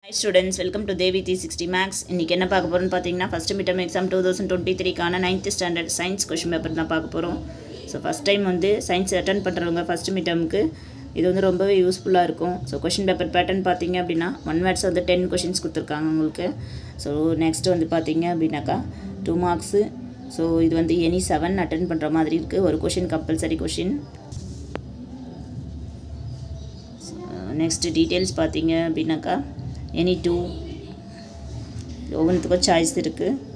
students welcome to Devi three sixty maths இன்றைக்கி என்ன பார்க்க போகிறோம்னு பார்த்தீங்கன்னா first midterm exam two thousand twenty த்ரீக்கான ninth standard science question paper தான் பார்க்க போகிறோம் ஸோ ஃபஸ்ட் டைம் வந்து சயின்ஸ் அட்டன் பண்ணுறவங்க ஃபஸ்ட்டு மிட்டமுக்கு இது வந்து ரொம்பவே யூஸ்ஃபுல்லாக இருக்கும் ஸோ கொஷின் பேப்பர் பேட்டர்ன் பார்த்தீங்க அப்படின்னா ஒன் வேர்ட்ஸ் வந்து டென் கொஷின்ஸ் கொடுத்துருக்காங்க உங்களுக்கு ஸோ நெக்ஸ்ட் வந்து பார்த்தீங்க அப்படின்னாக்கா டூ மார்க்ஸு ஸோ இது வந்து எனி செவன் அட்டன் பண்ணுற மாதிரி இருக்குது ஒரு question compulsory question next details பார்த்தீங்க அப்படின்னாக்கா எனி டூ ஒவ்வொன்றுத்துக்கும் சாய்ஸ் இருக்குது